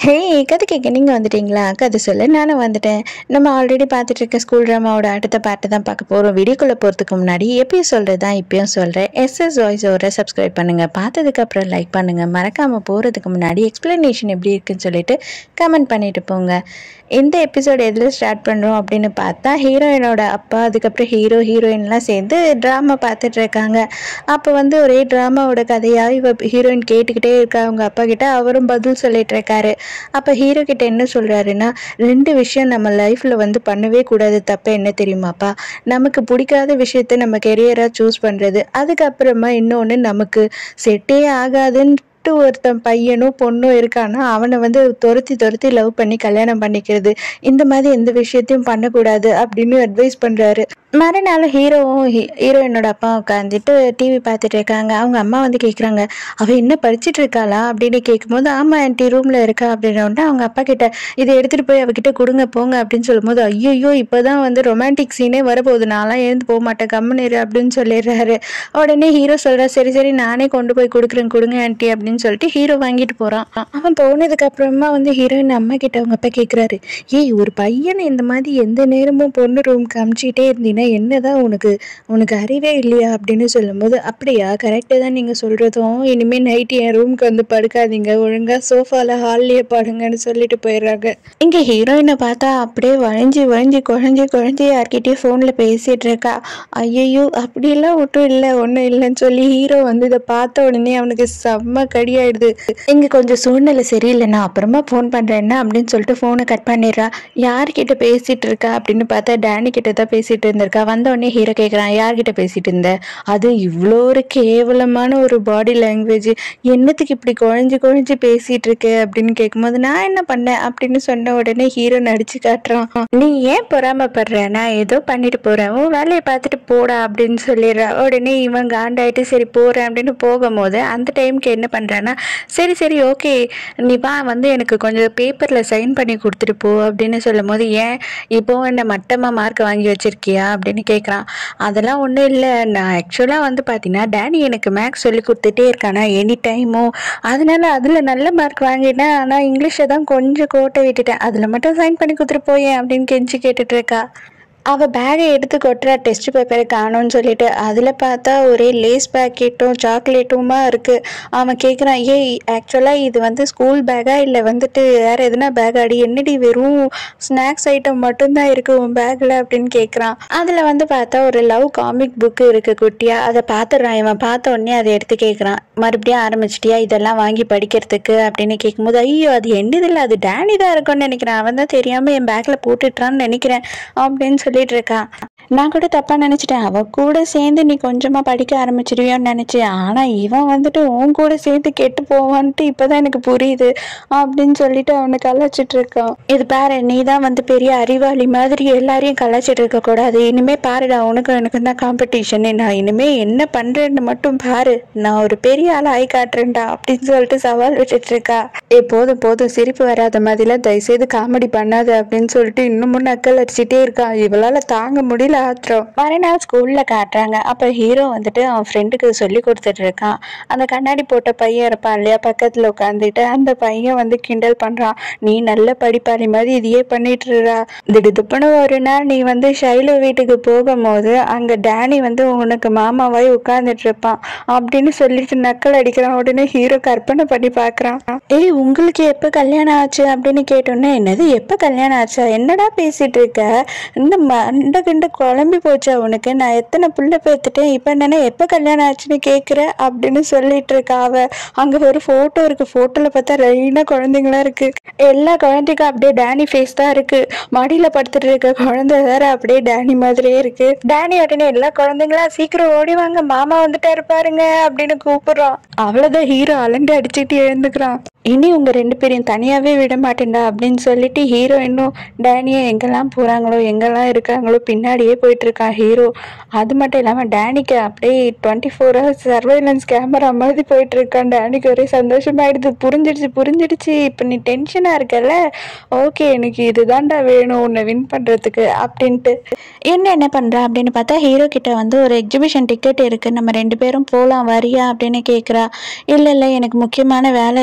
ஹே கதை கேட்க நீங்கள் வந்துட்டீங்களா கதை சொல்ல நானும் வந்துட்டேன் நம்ம ஆல்ரெடி பார்த்துட்டு இருக்க ஸ்கூல் ட்ராமாவோட அடுத்த பாட்டை தான் பார்க்க போகிறோம் வீடியோக்குள்ளே போகிறதுக்கு முன்னாடி எப்பயும் சொல்கிறது தான் இப்பயும் சொல்கிறேன் எஸ்எஸ் வாய்ஸ் ஓவரை சப்ஸ்கிரைப் பண்ணுங்கள் பார்த்ததுக்கப்புறம் லைக் பண்ணுங்கள் மறக்காமல் போகிறதுக்கு முன்னாடி எக்ஸ்ப்ளனேஷன் எப்படி இருக்குன்னு சொல்லிட்டு கமெண்ட் பண்ணிட்டு போங்க இந்த எபிசோட் எதில் ஸ்டார்ட் பண்ணுறோம் அப்படின்னு பார்த்தா ஹீரோயினோட அப்பா அதுக்கப்புறம் ஹீரோ ஹீரோயின்லாம் சேர்ந்து ட்ராமா பார்த்துட்டு இருக்காங்க அப்போ வந்து ஒரே ட்ராமாவோட கதையாக இவ ஹீரோயின் கேட்டுக்கிட்டே இருக்கா அவங்க அப்பா கிட்ட அவரும் பதில் சொல்லிட்டு இருக்காரு அப்போ ஹீரோ கிட்ட என்ன சொல்கிறாருன்னா ரெண்டு விஷயம் நம்ம லைஃப்பில் வந்து பண்ணவே கூடாது தப்பு என்ன தெரியுமாப்பா நமக்கு பிடிக்காத விஷயத்த நம்ம கெரியராக சூஸ் பண்ணுறது அதுக்கப்புறமா இன்னொன்று நமக்கு செட்டே ஆகாதுன்னு ஒருத்தன் பையனும் பொண்ணும் இருக்கான்னா அவனை வந்து துரத்தி துரத்தி லவ் பண்ணி கல்யாணம் பண்ணிக்கிறது இந்த மாதிரி எந்த விஷயத்தையும் பண்ணக்கூடாது அப்படின்னு அட்வைஸ் பண்ணுறாரு மறுநாள் ஹீரோவும் ஹீரோயினோட அப்பா உட்காந்துட்டு டிவி பார்த்துட்டு இருக்காங்க அவங்க அம்மா வந்து கேட்குறாங்க அவள் என்ன படிச்சிட்டு இருக்காளா அப்படின்னு கேட்கும்போது ஆமாம் ஆன்ட்டி ரூமில் இருக்கா அப்படின்னோடனே அவங்க அப்பா கிட்ட இதை எடுத்துகிட்டு போய் அவகிட்ட கொடுங்க போங்க அப்படின்னு சொல்லும்போது ஐயோ இப்போ தான் வந்து ரொமான்டிக் சீனே வரப்போகுது நான்லாம் எழுந்து போக மாட்டேன் கம்முனிரு அப்படின்னு சொல்லிடுறாரு உடனே ஹீரோ சொல்கிறா சரி சரி நானே கொண்டு போய் கொடுக்குறேன் கொடுங்க ஆன்ட்டி அப்படின்னு சொல்லிட்டு ஹீரோ வாங்கிட்டு போகிறான் அவன் போனதுக்கு அப்புறமா வந்து ஹீரோயின் அம்மா கிட்ட அவங்க அப்பா கேட்குறாரு ஏய் ஒரு பையனை இந்த மாதிரி எந்த நேரமும் பொண்ணு ரூம்க்கு அமுச்சிட்டே இருந்தீங்கன்னா என்னதான் உனக்கு உனக்கு அறிவே இல்லையா அப்படின்னு சொல்லும்போது அப்படியா கரெக்டாக தான் நீங்கள் சொல்கிறதும் இனிமேல் நைட்டு என் ரூம்க்கு வந்து படுக்காதீங்க ஒழுங்காக சோஃபாவில் ஹால்லேயே படுங்கன்னு சொல்லிட்டு போயிடுறாங்க இங்கே ஹீரோயினை பார்த்தா அப்படியே வளைஞ்சி வளைஞ்சி குழஞ்சி குழஞ்சி யார்கிட்டயும் ஃபோனில் பேசிகிட்டு இருக்கா ஐயையோ அப்படியெல்லாம் ஒன்றும் இல்லை ஒன்றும் இல்லைன்னு சொல்லி ஹீரோ வந்து இதை பார்த்த உடனே அவனுக்கு செம்ம கடியாயிடுது இங்கே கொஞ்சம் சூழ்நிலை சரியில்லை நான் அப்புறமா ஃபோன் பண்ணுறேன்னா அப்படின்னு சொல்லிட்டு ஃபோனை கட் பண்ணிடுறா யார்கிட்ட பேசிகிட்டு இருக்கா அப்படின்னு பார்த்தா டேனி கிட்ட தான் பேசிகிட்டு இருந்திருக்கா வந்த உடனே ஹீரோ கேட்குறான் யார்கிட்ட பேசிகிட்டு இருந்த அது இவ்வளோ ஒரு கேவலமான ஒரு பாடி லாங்குவேஜ் என்னத்துக்கு இப்படி குழஞ்சி குழஞ்சி பேசிகிட்டு இருக்கு அப்படின்னு கேட்கும்போது நான் என்ன பண்ணேன் அப்படின்னு சொன்ன உடனே ஹீரோ நடிச்சு காட்டுறான் நீ ஏன் பொறாமப்படுற நான் ஏதோ பண்ணிட்டு போகிறேன் உன் வேலையை பார்த்துட்டு போடா அப்படின்னு சொல்லிடுறா உடனே இவன் காண்டாயிட்டு சரி போகிறேன் அப்படின்னு போகும்போது அந்த டைமுக்கு என்ன பண்ணுறான்னா சரி சரி ஓகே நீ வா வந்து எனக்கு கொஞ்சம் பேப்பரில் சைன் பண்ணி கொடுத்துட்டு போ அப்படின்னு சொல்லும் போது ஏன் இப்போ என்ன மட்டமாக மார்க் வாங்கி வச்சிருக்கியா அப்படின்னு கேட்குறான் அதெல்லாம் ஒன்றும் இல்லை நான் ஆக்சுவலாக வந்து பார்த்தீங்கன்னா டேனி எனக்கு மேக்ஸ் சொல்லி கொடுத்துட்டே இருக்கானா எனி டைமும் அதனால அதில் நல்ல மார்க் வாங்கிட்டேன் ஆனால் இங்கிலீஷை தான் கொஞ்சம் கோட்டை விட்டுட்டேன் அதில் மட்டும் சைன் பண்ணி கொடுத்துட்டு போயேன் அப்படின்னு கெஞ்சி கேட்டுட்டு இருக்கா அவள் பேகை எடுத்து கொட்டுறா டெஸ்ட் பேப்பரை காணோன்னு சொல்லிட்டு அதில் பார்த்தா ஒரே லேஸ் பேக்கெட்டும் சாக்லேட்டுமா இருக்குது அவன் கேட்குறான் ஏய் ஆக்சுவலாக இது வந்து ஸ்கூல் பேக்கா இல்லை வந்துட்டு வேறு எதுனா பேக் அடி என்னடி வெறும் ஸ்நாக்ஸ் ஐட்டம் மட்டும்தான் இருக்குது உன் பேக்கில் அப்படின்னு கேட்குறான் அதில் வந்து பார்த்தா ஒரு லவ் காமிக் புக்கு இருக்குது குட்டியாக அதை பார்த்துடுறான் இவன் பார்த்த உடனே அதை எடுத்து கேட்குறான் மறுபடியும் ஆரம்பிச்சிட்டியா இதெல்லாம் வாங்கி படிக்கிறதுக்கு அப்படின்னு கேட்கும்போது ஐயோ அது என்னதில்லை அது டேனி தான் இருக்கும்னு நினைக்கிறேன் அவன் தான் தெரியாமல் என் பேக்கில் போட்டுட்டான்னு நினைக்கிறேன் அப்படின்னு சொல்லிட்டு இருக்கான் நான் கூட தப்பாக நினச்சிட்டேன் அவள் கூட சேர்ந்து நீ கொஞ்சமாக படிக்க ஆரம்பிச்சிருவியோன்னு நினச்சேன் ஆனால் இவன் வந்துட்டு உன் கூட சேர்ந்து கெட்டு போவான்ட்டு இப்போ தான் எனக்கு புரியுது அப்படின்னு சொல்லிட்டு அவனை கலாச்சிட்டு இருக்கான் இது பாரு நீ தான் வந்து பெரிய அறிவாளி மாதிரி எல்லாரையும் கலாச்சிட்டு இருக்கக்கூடாது இனிமே பாருடா உனக்கு எனக்கு தான் காம்படிஷன் நான் இனிமே என்ன பண்ணுறேன்னு மட்டும் பாரு நான் ஒரு பெரிய ஆள் ஆகி காட்டுறேன்டா அப்படின்னு சொல்லிட்டு சவால் விட்டுட்டு இருக்கா ஏ போதும் போதும் சிரிப்பு வராத மாதிரிலாம் தயவுசெய்து காமெடி பண்ணாத அப்படின்னு சொல்லிட்டு இன்னமும் நக்கல் அடிச்சிட்டே இருக்கான் இவளால் தாங்க முடியல ஆத்திரம் மறுநாள் ஸ்கூலில் காட்டுறாங்க அப்போ ஹீரோ வந்துட்டு அவன் ஃப்ரெண்டுக்கு சொல்லி கொடுத்துட்டு இருக்கான் அந்த கண்ணாடி போட்ட பையன் இருப்பான் இல்லையா பக்கத்தில் உட்காந்துட்டு அந்த பையன் வந்து கிண்டல் பண்ணுறான் நீ நல்ல படிப்பாளி மாதிரி இதையே பண்ணிட்டுறா திடுதுப்புன்னு ஒரு நாள் நீ வந்து ஷைலு வீட்டுக்கு போகும்போது அங்கே டேனி வந்து உனக்கு மாமாவாய் உட்காந்துட்டு இருப்பான் அப்படின்னு சொல்லிட்டு நக்கல் அடிக்கிறான் உடனே ஹீரோ கற்பனை பண்ணி பார்க்குறான் ஏய் உங்களுக்கு எப்போ கல்யாணம் ஆச்சு அப்படின்னு கேட்டோன்னே என்னது எப்போ கல்யாணம் ஆச்சா என்னடா பேசிட்டு இருக்க இந்த மண்டை கிண்ட குழம்பி போச்சா உனக்கு நான் எத்தனை புள்ள பேத்துட்டேன் இப்போ என்னன்னா எப்போ கல்யாணம் ஆச்சுன்னு கேட்குற அப்படின்னு சொல்லிட்டு இருக்கா அவ அங்கே ஒரு ஃபோட்டோ இருக்கு ஃபோட்டோவில் பார்த்தா ரெயினாக குழந்தைங்களா இருக்கு எல்லா குழந்தைக்கும் அப்படியே டேனி ஃபேஸ் தான் இருக்கு மடியில் படுத்துட்டு இருக்க குழந்தை வேற அப்படியே டேனி மாதிரியே இருக்கு டேனி உடனே எல்லா குழந்தைங்களா சீக்கிரம் ஓடி வாங்க மாமா வந்துட்டா இருப்பாருங்க அப்படின்னு கூப்பிடுறான் அவ்வளோதான் ஹீரோ அலண்டு அடிச்சுட்டு எழுந்துக்கிறான் இனி உங்க ரெண்டு பேரையும் தனியாவே விட மாட்டேன்டா அப்படின்னு சொல்லிட்டு ஹீரோ இன்னும் டேனியை எங்கெல்லாம் போறாங்களோ எங்கெல்லாம் இருக்காங்களோ பின்னாடியே போயிட்டு இருக்கான் ஹீரோ அது மட்டும் இல்லாம டேனிக்கு அப்படியே twenty four hours surveillance camera மாதிரி போயிட்டு இருக்கான் டேனிக்கு ஒரே சந்தோஷமாயிடுது புரிஞ்சிடுச்சு புரிஞ்சிடுச்சு இப்போ நீ டென்ஷனா இருக்கல ஓகே எனக்கு இதுதான்டா வேணும் உன்னை வின் பண்றதுக்கு அப்படின்ட்டு என்ன என்ன பண்ற அப்படின்னு பார்த்தா ஹீரோ கிட்ட வந்து ஒரு எக்ஸிபிஷன் டிக்கெட் இருக்கு நம்ம ரெண்டு பேரும் போகலாம் வரியா அப்படின்னு கேட்குறா இல்லை இல்லை எனக்கு முக்கியமான வேலை இருக்கு அப்படின்னு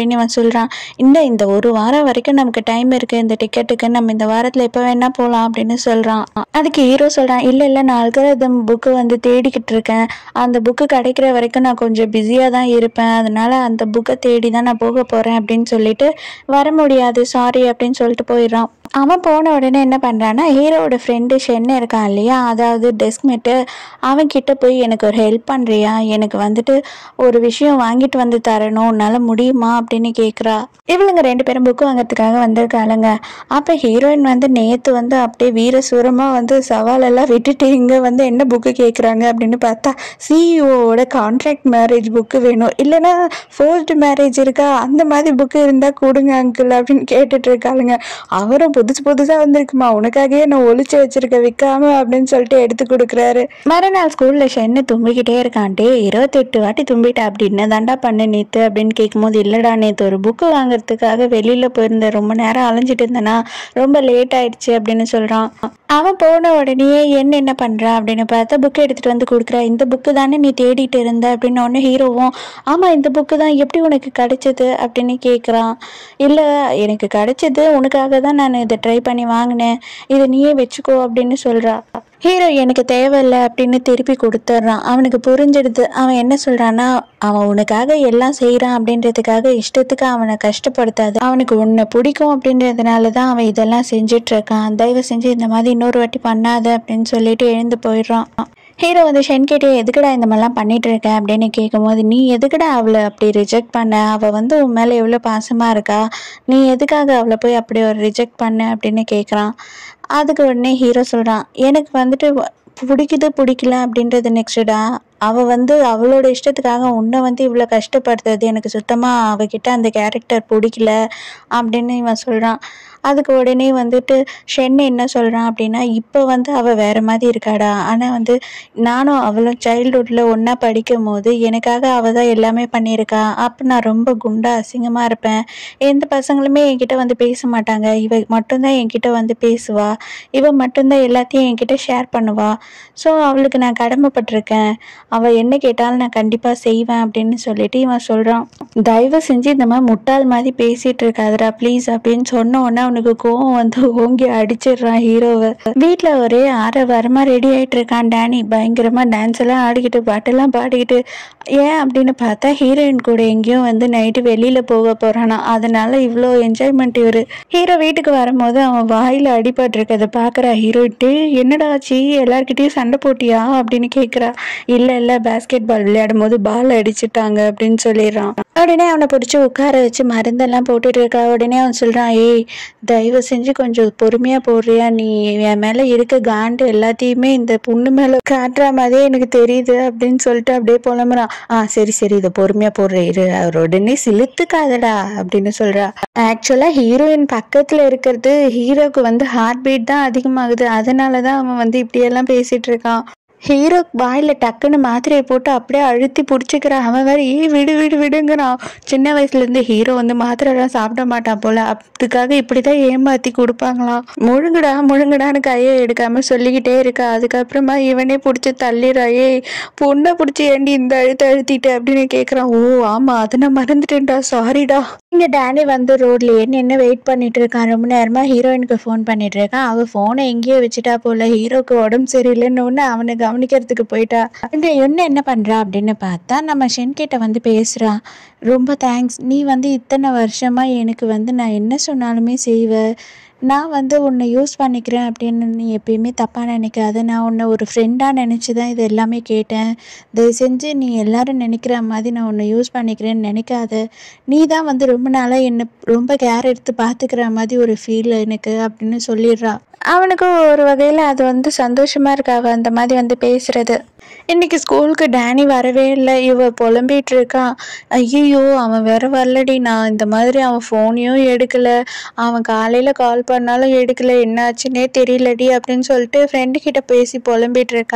அப்படின்னு இவன் சொல்கிறான் இந்த இந்த ஒரு வாரம் வரைக்கும் நமக்கு டைம் இருக்குது இந்த டிக்கெட்டுக்கு நம்ம இந்த வாரத்தில் எப்போ வேணா போகலாம் அப்படின்னு சொல்கிறான் அதுக்கு ஹீரோ சொல்கிறான் இல்லை இல்லை நான் அல்கரதம் புக்கு வந்து தேடிக்கிட்டு இருக்கேன் அந்த புக்கு கிடைக்கிற வரைக்கும் நான் கொஞ்சம் பிஸியாக தான் இருப்பேன் அதனால அந்த புக்கை தேடி தான் நான் போக போகிறேன் அப்படின்னு சொல்லிட்டு வர முடியாது சாரி அப்படின்னு சொல்லிட்டு போயிடுறான் அவன் போன உடனே என்ன பண்ணுறான்னா ஹீரோவோட ஃப்ரெண்டு ஷென்னு இருக்கான் இல்லையா அதாவது டெஸ்க்மேட்டு அவன் கிட்ட போய் எனக்கு ஒரு ஹெல்ப் பண்ணுறியா எனக்கு வந்துட்டு ஒரு விஷயம் வாங்கிட்டு வந்து தரணும் உன்னால் முடியுமா அப்படின்னு கேட்குறா இவளுங்க ரெண்டு பேரும் புக்கு வாங்குறதுக்காக வந்திருக்காளுங்க அப்போ ஹீரோயின் வந்து நேற்று வந்து அப்படியே வீரசூரமாக வந்து சவாலெல்லாம் விட்டுட்டு இங்கே வந்து என்ன புக்கு கேட்குறாங்க அப்படின்னு பார்த்தா சிஇஓவோட கான்ட்ராக்ட் மேரேஜ் புக்கு வேணும் இல்லைன்னா ஃபோர்ஸ்டு மேரேஜ் இருக்கா அந்த மாதிரி புக்கு இருந்தால் கொடுங்க அங்கிள் அப்படின்னு கேட்டுட்டு இருக்காளுங்க அவரும் புதுசு புதுசாக வந்திருக்குமா உனக்காகவே நான் ஒளிச்சு வச்சிருக்க விற்காம அப்படின்னு சொல்லிட்டு எடுத்து கொடுக்குறாரு மறுநாள் ஸ்கூலில் ஷென்னு தும்பிக்கிட்டே இருக்கான்ட்டே இருபத்தெட்டு வாட்டி தும்பிட்டா அப்படின்னு தாண்டா பண்ண நேற்று அப்படின்னு கேட்கும்போது இல்லைடா நேற்று ஒரு புக்கு வாங்குறதுக்காக வெளியில் போயிருந்தேன் ரொம்ப நேரம் அலைஞ்சிட்டு இருந்தேனா ரொம்ப லேட் ஆயிடுச்சு அப்படின்னு சொல்கிறான் அவன் போன உடனே என்ன என்ன பண்ணுறா அப்படின்னு பார்த்தா புக்கு எடுத்துகிட்டு வந்து கொடுக்குறா இந்த புக்கு தானே நீ தேடிட்டு இருந்த அப்படின்னு ஒன்று ஹீரோவும் ஆமாம் இந்த புக்கு தான் எப்படி உனக்கு கிடைச்சது அப்படின்னு கேட்குறான் இல்லை எனக்கு கிடைச்சது உனக்காக தான் நான் இதை ட்ரை பண்ணி வாங்கினேன் இதை நீயே வச்சுக்கோ அப்படின்னு சொல்கிறா ஹீரோ எனக்கு தேவையில்லை அப்படின்னு திருப்பி கொடுத்துட்றான் அவனுக்கு புரிஞ்சிடுது அவன் என்ன சொல்கிறான்னா அவன் உனக்காக எல்லாம் செய்கிறான் அப்படின்றதுக்காக இஷ்டத்துக்கு அவனை கஷ்டப்படுத்தாது அவனுக்கு உன்னை பிடிக்கும் அப்படின்றதுனால தான் அவன் இதெல்லாம் செஞ்சுட்டு இருக்கான் தயவு செஞ்சு இந்த மாதிரி இன்னொரு வாட்டி பண்ணாத அப்படின்னு சொல்லிட்டு எழுந்து போயிடுறான் ஹீரோ வந்து ஷென் கிட்டே எதுக்குடா இந்த மாதிரிலாம் பண்ணிட்டு இருக்க அப்படின்னு கேட்கும்போது நீ எதுக்குடா அவளை அப்படி ரிஜெக்ட் பண்ண அவள் வந்து உன் மேலே எவ்வளோ பாசமாக இருக்கா நீ எதுக்காக அவளை போய் அப்படி ஒரு ரிஜெக்ட் பண்ண அப்படின்னு கேட்குறான் அதுக்கு உடனே ஹீரோ சொல்கிறான் எனக்கு வந்துட்டு வ- பிடிக்குது பிடிக்கல அப்படின்றது நெக்ஸ்ட்டுடா அவள் வந்து அவளோட இஷ்டத்துக்காக உன்னை வந்து இவ்வளோ கஷ்டப்படுத்துறது எனக்கு சுத்தமாக அவகிட்ட அந்த கேரக்டர் பிடிக்கல அப்படின்னு இவன் சொல்கிறான் அதுக்கு உடனே வந்துட்டு ஷென் என்ன சொல்கிறான் அப்படின்னா இப்போ வந்து அவள் வேற மாதிரி இருக்காடா ஆனால் வந்து நானும் அவளும் சைல்ட்ஹுட்டில் ஒன்றா படிக்கும் போது எனக்காக அவள் தான் எல்லாமே பண்ணியிருக்கா அப்போ நான் ரொம்ப குண்டா அசிங்கமாக இருப்பேன் எந்த பசங்களுமே என்கிட்ட வந்து பேச மாட்டாங்க இவ மட்டும்தான் என்கிட்ட வந்து பேசுவா இவ மட்டும்தான் எல்லாத்தையும் என்கிட்ட ஷேர் பண்ணுவா ஸோ அவளுக்கு நான் கடமைப்பட்டிருக்கேன் அவள் என்ன கேட்டாலும் நான் கண்டிப்பாக செய்வேன் அப்படின்னு சொல்லிட்டு இவன் சொல்கிறான் தயவு செஞ்சு இந்த மாதிரி முட்டாள் மாதிரி பேசிட்டு இருக்காதடா ப்ளீஸ் அப்படின்னு சொன்ன உடனே அவனுக்கு கோவம் வந்து ஓங்கி அடிச்சிடுறான் ஹீரோவை வீட்டில் ஒரே ஆரவாரமாக ரெடி ஆயிட்டு இருக்கான் டேனி பயங்கரமாக டான்ஸ் எல்லாம் ஆடிக்கிட்டு பாட்டெல்லாம் பாடிக்கிட்டு ஏன் அப்படின்னு பார்த்தா ஹீரோயின் கூட எங்கேயும் வந்து நைட்டு வெளியில் போக போகிறானா அதனால இவ்வளோ என்ஜாய்மெண்ட் இவர் ஹீரோ வீட்டுக்கு வரும்போது அவன் வாயில் அடிபட்டிருக்கதை பார்க்குறா ஹீரோயிட்டு என்னடா ஆச்சு எல்லார்கிட்டயும் சண்டை போட்டியா அப்படின்னு கேட்குறா இல்லை இல்லை பேஸ்கெட் பால் விளையாடும் போது பால் அடிச்சிட்டாங்க அப்படின்னு சொல்லிடுறான் உடனே அவனை பிடிச்சி உட்கார வச்சு மருந்தெல்லாம் போட்டுட்டு இருக்கா உடனே அவன் சொல்கிறான் ஏய் தயவு செஞ்சு கொஞ்சம் பொறுமையாக போடுறியா நீ என் மேலே இருக்க காண்டு எல்லாத்தையுமே இந்த பொண்ணு மேலே காட்டுற மாதிரியே எனக்கு தெரியுது அப்படின்னு சொல்லிட்டு அப்படியே புலம்புறான் ஆ சரி சரி இதை பொறுமையாக போடுறேன் இரு அவர் உடனே சிலுத்துக்காதடா அப்படின்னு சொல்கிறா ஆக்சுவலாக ஹீரோயின் பக்கத்தில் இருக்கிறது ஹீரோக்கு வந்து ஹார்ட் பீட் தான் அதிகமாகுது அதனால தான் அவன் வந்து இப்படியெல்லாம் பேசிகிட்டு இருக்கான் ஹீரோ வாயில் டக்குன்னு மாத்திரையை போட்டு அப்படியே அழுத்தி பிடிச்சிக்கிறான் அவன் வேற ஏய் விடு விடு விடுங்கிறான் சின்ன வயசுலேருந்து ஹீரோ வந்து மாத்திரைலாம் சாப்பிட மாட்டான் போல அதுக்காக இப்படி தான் ஏமாற்றி கொடுப்பாங்களாம் முழுங்குடா முழுங்குடான்னு கையை எடுக்காம சொல்லிக்கிட்டே இருக்கா அதுக்கப்புறமா இவனே பிடிச்சி தள்ளிடுறா ஏய் பொண்ணை பிடிச்சி ஏண்டி இந்த அழுத்த அழுத்திட்டு அப்படின்னு கேட்குறான் ஓ ஆமாம் அதை நான் மறந்துட்டேன்டா சாரிடா இங்கே டேனி வந்து ரோட்ல நின்று வெயிட் பண்ணிட்டு இருக்கான் ரொம்ப நேரமா ஹீரோயினுக்கு ஃபோன் பண்ணிட்டு இருக்கான் அவ ஃபோனை எங்கேயோ வச்சுட்டா போல ஹீரோக்கு உடம்பு சரியில்லைன்னு ஒன்று அவனை கவனிக்கிறதுக்கு போயிட்டா இங்க என்ன என்ன பண்றா அப்படின்னு பார்த்தா நம்ம ஷென் கிட்ட வந்து பேசுறா ரொம்ப தேங்க்ஸ் நீ வந்து இத்தனை வருஷமா எனக்கு வந்து நான் என்ன சொன்னாலுமே செய்வ நான் வந்து உன்னை யூஸ் பண்ணிக்கிறேன் அப்படின்னு நீ எப்பயுமே தப்பாக நினைக்காத நான் உன்னை ஒரு ஃப்ரெண்டாக நினச்சி தான் இது எல்லாமே கேட்டேன் தயவு செஞ்சு நீ எல்லாரும் நினைக்கிற மாதிரி நான் உன்னை யூஸ் பண்ணிக்கிறேன்னு நினைக்காத நீ தான் வந்து ரொம்ப நாளாக என்னை ரொம்ப கேர் எடுத்து பார்த்துக்கிற மாதிரி ஒரு ஃபீல் எனக்கு அப்படின்னு சொல்லிடுறா அவனுக்கு ஒரு வகையில் அது வந்து சந்தோஷமா இருக்கு அவ அந்த மாதிரி வந்து பேசுறது இன்னைக்கு ஸ்கூலுக்கு டேனி வரவே இல்லை இவ புலம்பிட்டு இருக்கான் ஐயோ அவன் வேற வரலடி நான் இந்த மாதிரி அவன் ஃபோனையும் எடுக்கல அவன் காலையில கால் பண்ணாலும் எடுக்கல என்னாச்சுன்னே தெரியலடி அப்படின்னு சொல்லிட்டு ஃப்ரெண்டு கிட்ட பேசி புலம்பிட்டு இருக்கா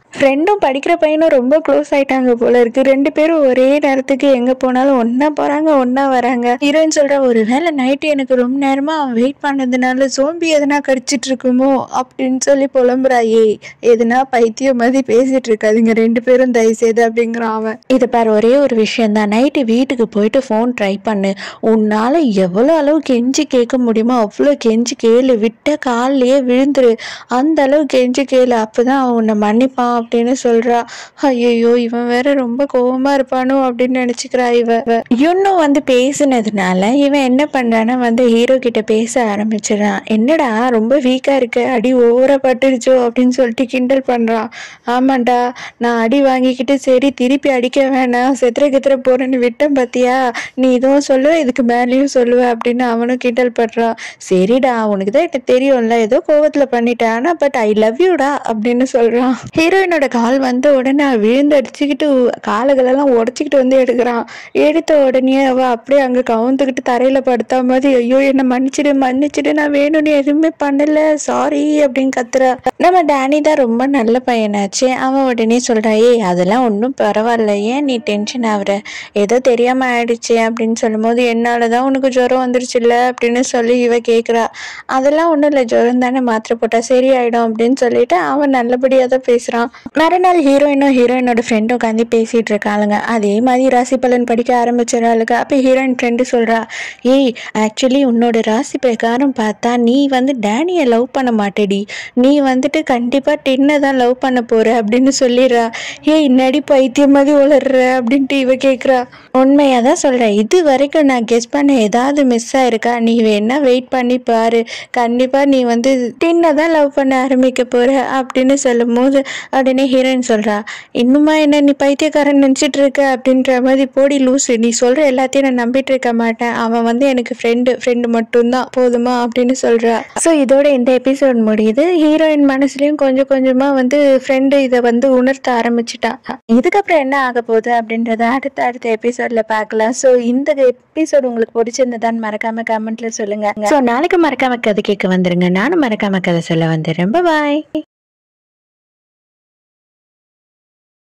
ஃப்ரெண்டும் படிக்கிற பையனும் ரொம்ப க்ளோஸ் ஆயிட்டாங்க போல இருக்கு ரெண்டு பேரும் ஒரே நேரத்துக்கு எங்க போனாலும் ஒண்ணா போறாங்க ஒண்ணா வராங்க ஹீரோயின் சொல்ற ஒரு வேளை நைட்டு எனக்கு ரொம்ப நேரமா அவன் வெயிட் பண்ணதுனால சோம்பி எதனா கடிச்சிட்டு இருக்குமோ அப்படின்னு சொல்லி புலம்புறா ஏய் எதுனா பைத்தியம் மாதிரி பேசிட்டு இருக்காதுங்க ரெண்டு பேரும் தயவு செய்து அப்படிங்கிறான் அவன் இது பாரு ஒரே ஒரு விஷயம் தான் நைட்டு வீட்டுக்கு போயிட்டு ஃபோன் ட்ரை பண்ணு உன்னால எவ்வளோ அளவு கெஞ்சி கேட்க முடியுமோ அவ்வளோ கெஞ்சி கேளு விட்ட கால்லையே விழுந்துரு அந்த அளவு கெஞ்சி கேளு அப்பதான் அவன் உன்னை மன்னிப்பான் அப்படின்னு சொல்றா ஐயோ இவன் வேற ரொம்ப கோவமா இருப்பானோ அப்படின்னு நினைச்சுக்கிறா இவ இவ. இன்னும் வந்து பேசுனதுனால இவன் என்ன பண்றான்னா வந்து ஹீரோ கிட்ட பேச ஆரம்பிச்சிடறான் என்னடா ரொம்ப வீக்கா இருக்க அடி ஓவரா பட்டுருச்சோ அப்படின்னு சொல்லிட்டு கிண்டல் பண்றான் ஆமாண்டா நான் அடி வாங்கிக்கிட்டு சரி திருப்பி அடிக்க வேணாம் செத்துற கித்துற போறேன்னு விட்டேன் பாத்தியா நீ இதுவும் சொல்லுவ இதுக்கு மேலேயும் சொல்லுவ அப்படின்னு அவனும் கிண்டல் பண்றான் சரிடா உனக்கு தான் எனக்கு தெரியும்ல ஏதோ கோவத்துல பண்ணிட்டேன் ஆனா பட் ஐ லவ் யூடா அப்படின்னு சொல்றான் ஹீரோயினோட கால் வந்த உடனே அவ விழுந்து அடிச்சுக்கிட்டு காலுகளெல்லாம் உடச்சிக்கிட்டு வந்து எடுக்கிறான் எடுத்த உடனே அவ அப்படியே அங்க கவுந்துக்கிட்டு தரையில படுத்தா மாதிரி ஐயோ என்ன மன்னிச்சிடு மன்னிச்சிடு நான் வேணும்னு எதுவுமே பண்ணல சாரி அப்படின்னு கத்துறா நம்ம டேனி தான் ரொம்ப நல்ல பையனாச்சு அவன் உடனே சொல்றான் ஏய் அதெல்லாம் ஒன்றும் பரவாயில்ல ஏன் நீ டென்ஷன் ஆகுற ஏதோ தெரியாம ஆயிடுச்சு அப்படின்னு சொல்லும்போது என்னாலதான் உனக்கு ஜுரம் வந்துருச்சுல்ல அப்படின்னு சொல்லி இவ கேக்குறா அதெல்லாம் ஒன்றும் இல்லை ஜுரம் தானே மாத்திரை போட்டா சரியாயிடும் அப்படின்னு சொல்லிட்டு அவன் நல்லபடியா தான் பேசுறான் மறுநாள் ஹீரோயினும் ஹீரோயினோட ஃப்ரெண்டும் உட்காந்து பேசிட்டு இருக்காளுங்க அதே மாதிரி ராசி பலன் படிக்க ஆரம்பிச்சிடறாளுங்க அப்போ ஹீரோயின் ஃப்ரெண்டு சொல்றா ஏய் ஆக்சுவலி உன்னோட ராசி பிரகாரம் பார்த்தா நீ வந்து டேனியை லவ் பண்ண மாட்டேடி நீ வந்துட்டு கண்டிப்பா டின்னை தான் லவ் பண்ண போற அப்படின்னு சொல்லிடுறா ஏய் நடி பைத்தியம் மாதிரி உளர்ற அப்படின்ட்டு இவ கேக்குறா உண்மையா தான் சொல்றேன் இது வரைக்கும் நான் கெஸ் பண்ண ஏதாவது மிஸ் ஆயிருக்கா நீ வேணா வெயிட் பண்ணி பாரு கண்டிப்பா நீ வந்து டின்னை தான் லவ் பண்ண ஆரம்பிக்க போற அப்படின்னு சொல்லும் போது உடனே ஹீரோயின் சொல்றா இன்னுமா என்ன நீ பைத்தியக்காரன் நினைச்சிட்டு இருக்க அப்படின்ற மாதிரி போடி லூசு நீ சொல்ற எல்லாத்தையும் நான் நம்பிட்டு இருக்க மாட்டேன் அவன் வந்து எனக்கு ஃப்ரெண்டு ஃப்ரெண்டு மட்டும்தான் போதுமா அப்படின்னு சொல்றா ஸோ இதோட இந்த எபிசோட் முடியுது ஹீரோயின் மனசுலயும் கொஞ்சம் கொஞ்சமா வந்து ஃப்ரெண்டு இதை வந்து உணர்த்த ஆரம்பிச்சிட்டா இதுக்கப்புறம் என்ன ஆக போகுது அப்படின்றத அடுத்த அடுத்த எபிசோட்ல பார்க்கலாம் ஸோ இந்த எபிசோட் உங்களுக்கு பிடிச்சிருந்ததான்னு மறக்காம கமெண்ட்ல சொல்லுங்க ஸோ நாளைக்கு மறக்காம கதை கேட்க வந்துருங்க நானும் மறக்காம கதை சொல்ல வந்துடுறேன் பாய்